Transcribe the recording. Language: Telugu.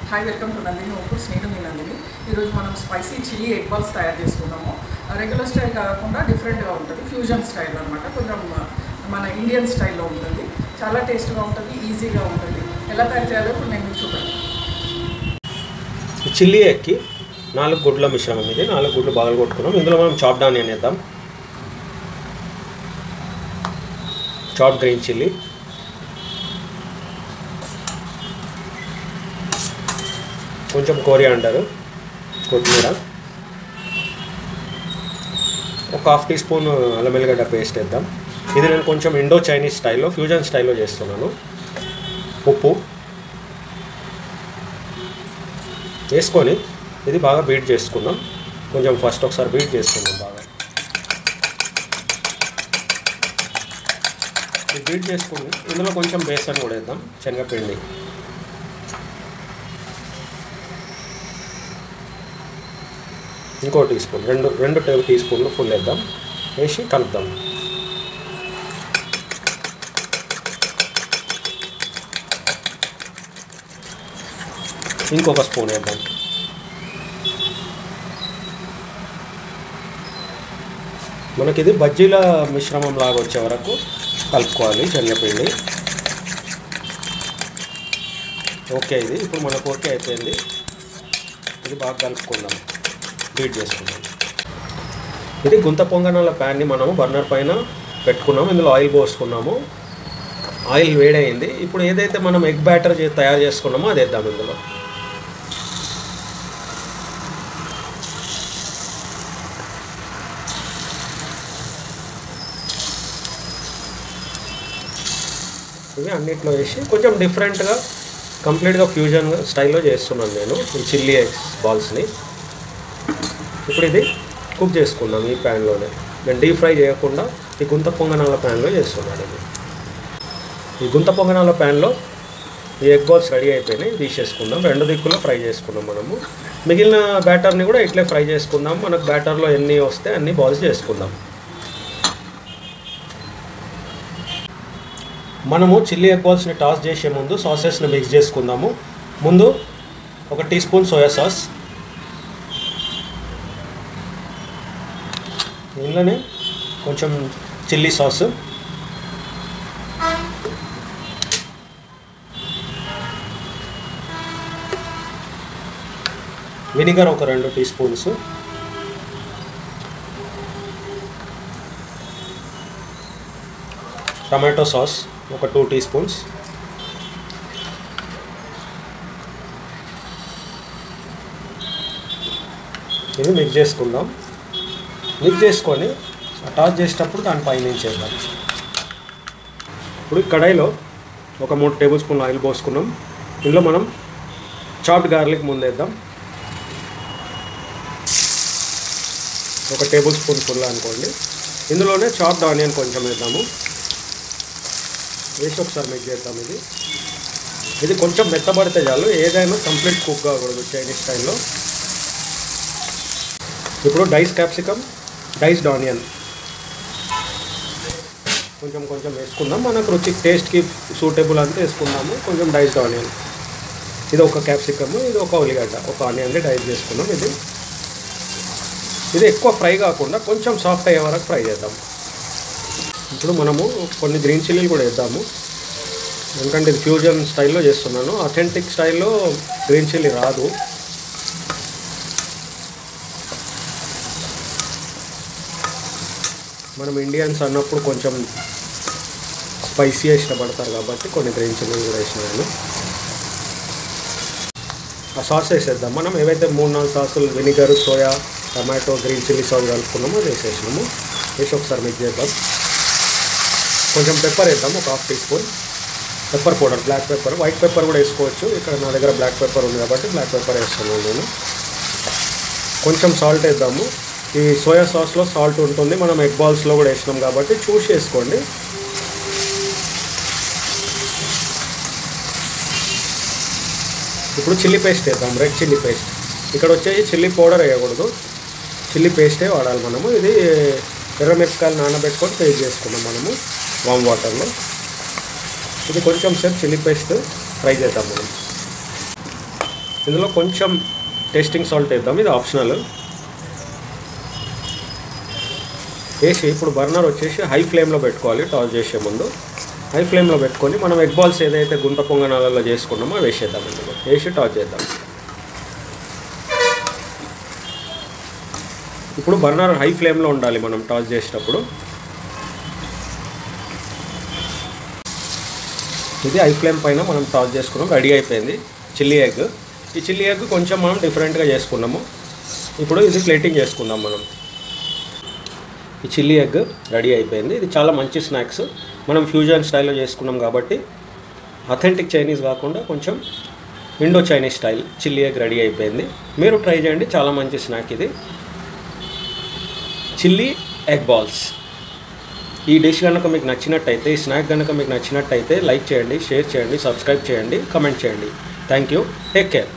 హాయ్ వెల్కమ్ టు నందిని ఓఫుడ్స్ నేను మీ నందిని ఈరోజు మనం స్పైసీ చిల్లీ ఎగ్ బాల్స్ తయారు చేసుకున్నాము రెగ్యులర్ స్టైల్ కాకుండా డిఫరెంట్గా ఉంటుంది ఫ్యూజన్ స్టైల్ అనమాట కొంచెం మన ఇండియన్ స్టైల్లో ఉంటుంది చాలా టేస్ట్గా ఉంటుంది ఈజీగా ఉంటుంది ఎలా తయారు చేయాలో ఇప్పుడు నేను మీకు చూడండి చిల్లీ ఎక్కి నాలుగు గుడ్ల మిశ్రమం ఇది నాలుగు గుడ్లు బాగా కొట్టుకున్నాం ఇందులో మనం చాప్ ఆనియన్ వేద్దాం చాప్ గ్రీన్ చిల్లీ కొంచెం కోరియాండర్ కొత్తిమీర ఒక హాఫ్ టీ స్పూన్ అల్లం వెల్లిగడ్డ పేస్ట్ వేద్దాం ఇది నేను కొంచెం ఇండో చైనీస్ స్టైల్లో ఫ్యూజన్ స్టైల్లో చేస్తున్నాను ఉప్పు వేసుకొని ఇది బాగా బీట్ చేసుకుందాం కొంచెం ఫస్ట్ ఒకసారి బీట్ చేసుకుందాం బాగా ఇది బీట్ చేసుకుని ఇందులో కొంచెం బేసన్ కూడా వేద్దాం శనగపిండి ఇంకో టీ స్పూన్ రెండు రెండు టేబుల్ టీ స్పూన్లు ఫుల్ వేద్దాం వేసి కలుపుదాం ఇంకొక స్పూన్ వేద్దాం మనకి ఇది బజ్జీల మిశ్రమం లాగా వచ్చే వరకు కలుపుకోవాలి శనగపిండి ఓకే ఇది ఇప్పుడు మనకు ఓకే అయిపోయింది ఇది బాగా కలుపుకుందాం బీట్ చేసుకుందాం ఇది గుంత పొంగనాల ప్యాన్ని మనము బర్నర్ పైన పెట్టుకున్నాము ఇందులో ఆయిల్ పోసుకున్నాము ఆయిల్ వేడైంది ఇప్పుడు ఏదైతే మనం ఎగ్ బ్యాటర్ చే- తయారు చేసుకున్నామో అది వేద్దాం ఇందులో ఇవి అన్నిట్లో వేసి కొంచెం డిఫరెంట్గా కంప్లీట్గా ఫ్యూజన్ స్టైల్లో చేస్తున్నాను నేను ఈ చిల్లీ ఎగ్స్ బాల్స్ని ఇప్పుడు ఇది కుక్ చేసుకుందాం ఈ ప్యాన్లోనే నేను డీప్ ఫ్రై చేయకుండా ఈ గుంత పొంగనాల ప్యాన్లో చేస్తున్నాను ఇది ఈ గుంత పొంగనాల ప్యాన్లో ఈ ఎగ్ బాల్స్ రెడీ అయిపోయినాయి తీసేసుకుందాం రెండు దిక్కులో ఫ్రై చేసుకుందాం మనము మిగిలిన బ్యాటర్ని కూడా ఇట్లే ఫ్రై చేసుకుందాం మనకు బ్యాటర్లో ఎన్ని వస్తే అన్ని బాల్స్ చేసుకుందాం మనము చిల్లీ ఎగ్ బాల్స్ని టాస్ చేసే ముందు సాసెస్ని మిక్స్ చేసుకుందాము ముందు ఒక టీ స్పూన్ సోయా సాస్ దీనిలోనే కొంచెం చిల్లీ సాస్ వినిగర్ ఒక రెండు టీ స్పూన్స్ టమాటో సాస్ ఒక టూ టీ స్పూన్స్ ఇది మిక్స్ చేసుకుందాం మిక్స్ చేసుకొని టాస్ చేసేటప్పుడు దాని పైన చేద్దాం ఇప్పుడు ఈ కడాయిలో ఒక మూడు టేబుల్ స్పూన్ ఆయిల్ పోసుకున్నాం ఇందులో మనం చాప్డ్ గార్లిక్ ముందేద్దాం ఒక టేబుల్ స్పూన్ ఫుల్ అనుకోండి ఇందులోనే చాప్డ్ ఆనియన్ కొంచెం వేద్దాము వేసి ఒకసారి మిక్స్ చేద్దాం ఇది ఇది కొంచెం మెత్తబడితే చాలు ఏదైనా కంప్లీట్ కుక్ కాకూడదు చైనీస్ స్టైల్లో ఇప్పుడు డైస్ క్యాప్సికమ్ డైస్డ్ ఆనియన్ కొంచెం కొంచెం వేసుకుందాం మనకు రుచి టేస్ట్కి సూటబుల్ అంతా వేసుకుందాము కొంచెం డైస్డ్ ఆనియన్ ఇది ఒక క్యాప్సికమ్ ఇది ఒక ఉల్లిగడ్డ ఒక ఆనియన్ని డైస్ చేసుకుందాం ఇది ఇది ఎక్కువ ఫ్రై కాకుండా కొంచెం సాఫ్ట్ అయ్యే వరకు ఫ్రై చేద్దాం ఇప్పుడు మనము కొన్ని గ్రీన్ చిల్లీలు కూడా వేద్దాము ఎందుకంటే ఇది ఫ్యూజన్ స్టైల్లో చేస్తున్నాను అథెంటిక్ స్టైల్లో గ్రీన్ చిల్లీ రాదు మనం ఇండియన్స్ అన్నప్పుడు కొంచెం స్పైసీ ఇష్టపడతారు కాబట్టి కొన్ని గ్రీన్ చిల్లీలు కూడా వేసినాను ఆ సాస్ వేసేద్దాం మనం ఏవైతే మూడు నాలుగు సాసులు vinegar soya tomato green chilli sauce కలుపుకున్నామో అది వేసేసినాము వేసి ఒకసారి మిక్స్ చేద్దాం కొంచెం పెప్పర్ వేద్దాం ఒక half teaspoon pepper powder black pepper white pepper కూడా వేసుకోవచ్చు ఇక్కడ నా దగ్గర బ్లాక్ పెప్పర్ ఉంది కాబట్టి బ్లాక్ పెప్పర్ వేస్తున్నాను నేను కొంచెం సాల్ట్ వేద్దాము ఈ సోయా సాస్లో సాల్ట్ ఉంటుంది మనం ఎగ్ బాల్స్లో కూడా వేసినాం కాబట్టి చూసి వేసుకోండి ఇప్పుడు చిల్లీ పేస్ట్ వేద్దాం రెడ్ చిల్లీ పేస్ట్ ఇక్కడ వచ్చేసి చిల్లీ పౌడర్ వేయకూడదు చిల్లీ పేస్టే వాడాలి మనము ఇది ఎర్రమిరపకాయలు నానబెట్టుకొని పేస్ట్ చేసుకున్నాం మనము వామ్ వాటర్లో ఇది కొంచెం సేపు చిల్లీ పేస్ట్ ఫ్రై చేద్దాం మనం ఇందులో కొంచెం టేస్టింగ్ సాల్ట్ వేద్దాం ఇది ఆప్షనల్ వేసి ఇప్పుడు బర్నర్ వచ్చేసి హై ఫ్లేమ్లో పెట్టుకోవాలి టాస్ చేసే ముందు హై ఫ్లేమ్లో పెట్టుకొని మనం ఎగ్ బాల్స్ ఏదైతే గుంట పొంగనాలలో చేసుకున్నామో అవి వేసేద్దాం ఇందులో వేసి టాస్ చేద్దాం ఇప్పుడు బర్నర్ హై ఫ్లేమ్లో ఉండాలి మనం టాస్ చేసేటప్పుడు ఇది హై ఫ్లేమ్ పైన మనం టాస్ చేసుకున్నాం రెడీ అయిపోయింది చిల్లీ ఎగ్ ఈ చిల్లీ ఎగ్ కొంచెం మనం డిఫరెంట్గా చేసుకున్నాము ఇప్పుడు ఇది ప్లేటింగ్ చేసుకుందాం మనం ఈ చిల్లీ ఎగ్ రెడీ అయిపోయింది ఇది చాలా మంచి స్నాక్స్ మనం ఫ్యూజన్ స్టైల్లో చేసుకున్నాం కాబట్టి అథెంటిక్ చైనీస్ కాకుండా కొంచెం Indo Chinese style chilli egg ready అయిపోయింది మీరు ట్రై చేయండి చాలా మంచి స్నాక్ ఇది చిల్లీ ఎగ్ బాల్స్ ఈ డిష్ కనుక మీకు నచ్చినట్టయితే ఈ స్నాక్ కనుక మీకు నచ్చినట్టయితే లైక్ చేయండి షేర్ చేయండి సబ్స్క్రైబ్ చేయండి కమెంట్ చేయండి థ్యాంక్ యూ టేక్ కేర్